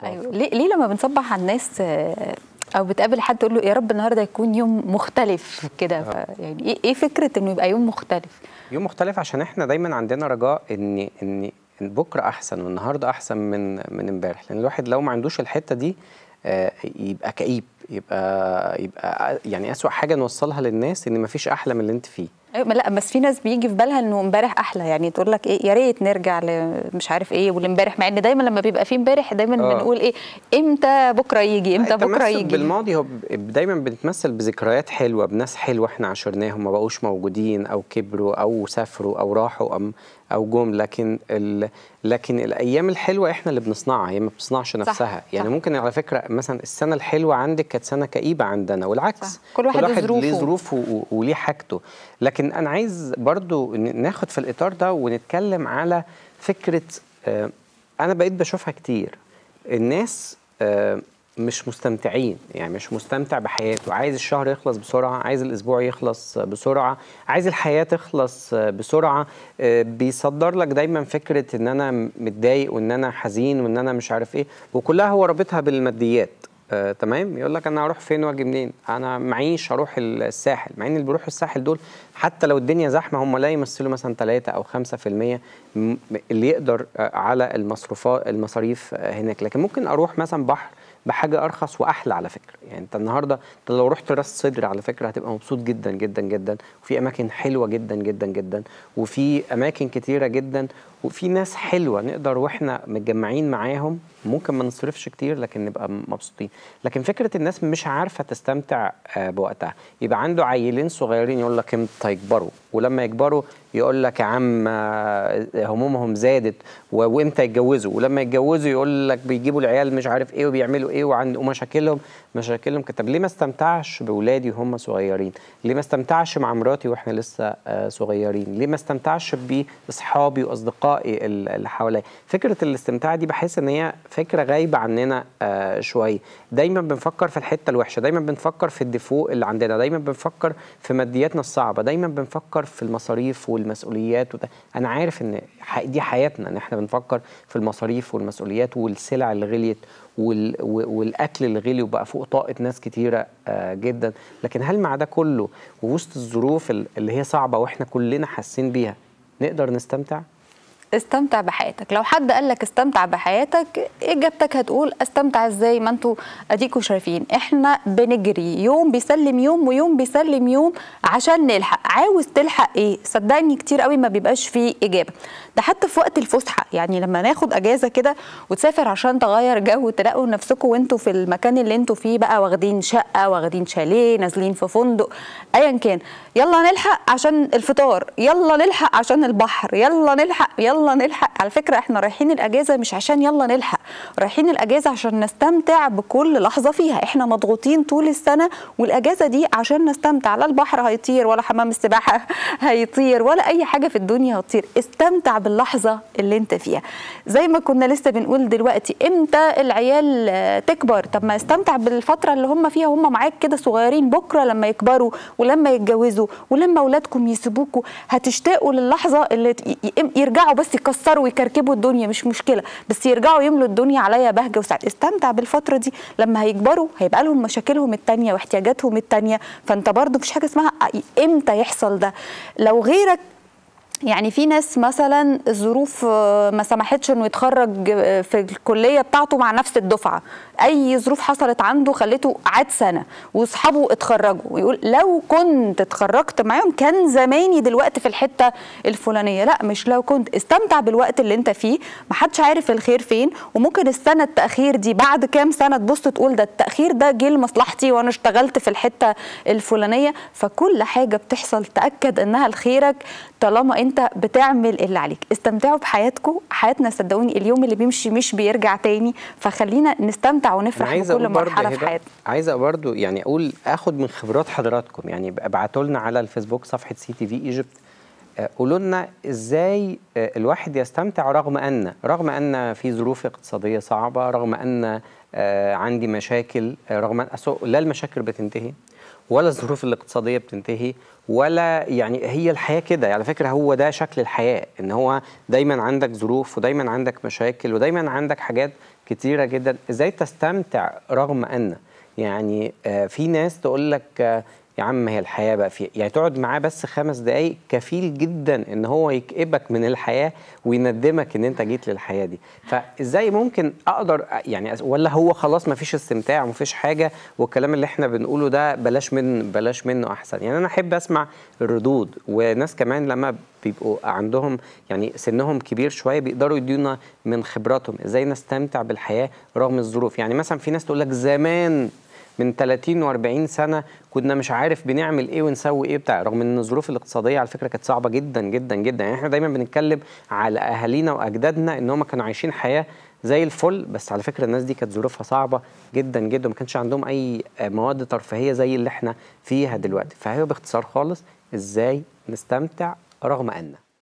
ايوه ليه ليه لما بنصبح على الناس آه، او بتقابل حد تقول له يا رب النهارده يكون يوم مختلف كده ف- يعني ايه ايه فكره انه يبقى يوم مختلف يوم مختلف عشان احنا دايما عندنا رجاء ان ان إن بكره احسن والنهارده احسن من من امبارح لان الواحد لو ما عندوش الحته دي آه، يبقى كئيب يبقى يبقى يعني اسوأ حاجه نوصلها للناس ان مفيش احلى من اللي انت فيه أيوة، ما لا بس في ناس بيجي في بالها انه امبارح احلى يعني تقول لك ايه يا ريت نرجع ل- مش عارف ايه والامبارح مع ان دايما لما بيبقى في امبارح دايما آه. بنقول ايه امتى بكره يجي امتى بكره التمسك يجي بالماضي هو ب- دايما بنتمثل بذكريات حلوه بناس حلوه احنا عاشرناهم ما بقوش موجودين او كبروا او سافروا او راحوا أم او جم لكن ال... لكن الايام الحلوه احنا اللي بنصنعها هي ما بتصنعش نفسها يعني صح. ممكن على فكره مثلا السنه الحلوه عندك كانت سنه كئيبه عندنا والعكس صح. كل واحد ليه وظروفه. ظروفه و- وليه حاجته لكن انا عايز برضو ن- ناخد في الاطار ده ونتكلم على فكره آه، انا بقيت بشوفها كتير الناس آه، مش مستمتعين يعني مش مستمتع بحياته عايز الشهر يخلص بسرعة عايز الأسبوع يخلص بسرعة عايز الحياة تخلص بسرعة آه، بيصدر لك دايما فكرة ان انا متضايق وان انا حزين وان انا مش عارف ايه وكلها هو رابطها بالماديات آه، تمام يقول لك انا هروح فين واجي منين انا معيش هروح الساحل مع ان اللي بيروحوا الساحل دول حتى لو الدنيا زحمه هم لا يمثلوا مثلا 3 او 5% م- اللي يقدر آه، على المصروفات المصاريف آه، هناك لكن ممكن اروح مثلا بحر بحاجه ارخص واحلى على فكره يعني انت النهارده انت لو رحت راس صدر على فكره هتبقى مبسوط جدا جدا جدا وفي اماكن حلوه جدا جدا جدا وفي اماكن كتيره جدا وفي ناس حلوه نقدر واحنا متجمعين معاهم ممكن ما نصرفش كتير لكن نبقى مبسوطين لكن فكره الناس مش عارفه تستمتع آه، بوقتها يبقى عنده عيلين صغيرين يقول لك امتى يكبروا ولما يكبروا يقول لك يا عم آه، همومهم زادت و- وامتى يتجوزوا ولما يتجوزوا يقول لك بيجيبوا العيال مش عارف ايه وبيعملوا ايه وعند ومشاكلهم مشاكلهم كده. طب ليه ما استمتعش باولادي وهم صغيرين ليه ما استمتعش مع مراتي واحنا لسه آه، صغيرين ليه ما استمتعش باصحابي واصدقائي ال- اللي حواليا فكره الاستمتاع دي بحس ان هي فكره غايبه عننا آه، شويه دايما بنفكر في الحته الوحشه دايما بنفكر في الدفوق اللي عندنا دايما بنفكر في مادياتنا الصعبه دايما بنفكر في المصاريف والمسؤوليات وده. انا عارف ان ح- دي حياتنا ان احنا بنفكر في المصاريف والمسؤوليات والسلع اللي غليت وال... و- والاكل اللي غلي وبقى فوق طاقه ناس كتيره آه جدا لكن هل مع ده كله ووسط الظروف ال- اللي هي صعبه واحنا كلنا حاسين بيها نقدر نستمتع استمتع بحياتك لو حد قال لك استمتع بحياتك اجابتك هتقول استمتع ازاي ما انتوا اديكوا شايفين احنا بنجري يوم بيسلم يوم ويوم بيسلم يوم عشان نلحق عاوز تلحق ايه صدقني كتير قوي ما بيبقاش فيه اجابه ده حتى في وقت الفسحه يعني لما ناخد اجازه كده وتسافر عشان تغير جو تلاقوا نفسكم وانتوا في المكان اللي انتوا فيه بقى واخدين شقه واخدين شاليه نازلين في فندق ايا كان يلا نلحق عشان الفطار يلا نلحق عشان البحر يلا نلحق يلا نلحق على فكره احنا رايحين الاجازه مش عشان يلا نلحق رايحين الاجازه عشان نستمتع بكل لحظه فيها احنا مضغوطين طول السنه والاجازه دي عشان نستمتع لا البحر هيطير ولا حمام السباحه هيطير ولا اي حاجه في الدنيا هتطير استمتع باللحظه اللي انت فيها زي ما كنا لسه بنقول دلوقتي امتى العيال آه، تكبر طب ما استمتع بالفتره اللي هم فيها هم معاك كده صغيرين بكره لما يكبروا ولما يتجوزوا ولما اولادكم يسيبوكوا هتشتاقوا للحظه اللي ت- ي- ي- يرجعوا بس يكسروا ويكركبوا الدنيا مش مشكله بس يرجعوا يملوا الدنيا عليا بهجه وسعاده استمتع بالفتره دي لما هيكبروا هيبقى لهم مشاكلهم التانية واحتياجاتهم التانية فانت برضو مفيش حاجه اسمها امتى يحصل ده لو غيرك يعني في ناس مثلا الظروف آه، ما سمحتش انه يتخرج آه، في الكليه بتاعته مع نفس الدفعه اي ظروف حصلت عنده خلته عاد سنه واصحابه اتخرجوا ويقول لو كنت اتخرجت معاهم كان زماني دلوقتي في الحته الفلانيه لا مش لو كنت استمتع بالوقت اللي انت فيه محدش عارف الخير فين وممكن السنه التاخير دي بعد كام سنه تبص تقول ده التاخير ده جه لمصلحتي وانا اشتغلت في الحته الفلانيه فكل حاجه بتحصل تاكد انها لخيرك طالما انت بتعمل اللي عليك استمتعوا بحياتكم حياتنا صدقوني اليوم اللي بيمشي مش بيرجع تاني فخلينا نستمتع أنا ونفرح عايز بكل أقول برضه مرحله هبة- في حياتنا عايز برضو يعني اقول اخد من خبرات حضراتكم يعني ابعتوا لنا على الفيسبوك صفحه سي تي في ايجيبت آه، قولوا لنا ازاي آه، الواحد يستمتع رغم ان رغم ان في ظروف اقتصاديه صعبه رغم ان آه، عندي مشاكل آه، رغم ان أسو- لا المشاكل بتنتهي ولا الظروف الاقتصاديه بتنتهي ولا يعني هي الحياه كده على فكره هو ده شكل الحياه ان هو دايما عندك ظروف ودايما عندك مشاكل ودايما عندك حاجات كتيره جدا ازاي تستمتع رغم ان يعني آه، في ناس تقول لك آه، يا عم هي الحياه بقى في يعني تقعد معاه بس خمس دقايق كفيل جدا ان هو يكئبك من الحياه ويندمك ان انت جيت للحياه دي فازاي ممكن اقدر أ- يعني أس- ولا هو خلاص ما فيش استمتاع وما فيش حاجه والكلام اللي احنا بنقوله ده بلاش من بلاش منه احسن يعني انا احب اسمع الردود وناس كمان لما بيبقوا عندهم يعني سنهم كبير شويه بيقدروا يدونا من خبراتهم ازاي نستمتع بالحياه رغم الظروف يعني مثلا في ناس تقول لك زمان من 30 و40 سنه كنا مش عارف بنعمل ايه ونسوي ايه بتاع رغم ان الظروف الاقتصاديه على فكره كانت صعبه جدا جدا جدا يعني احنا دايما بنتكلم على اهالينا واجدادنا ان هم كانوا عايشين حياه زي الفل بس على فكره الناس دي كانت ظروفها صعبه جدا جدا وما كانش عندهم اي مواد ترفيهيه زي اللي احنا فيها دلوقتي فهي باختصار خالص ازاي نستمتع رغم ان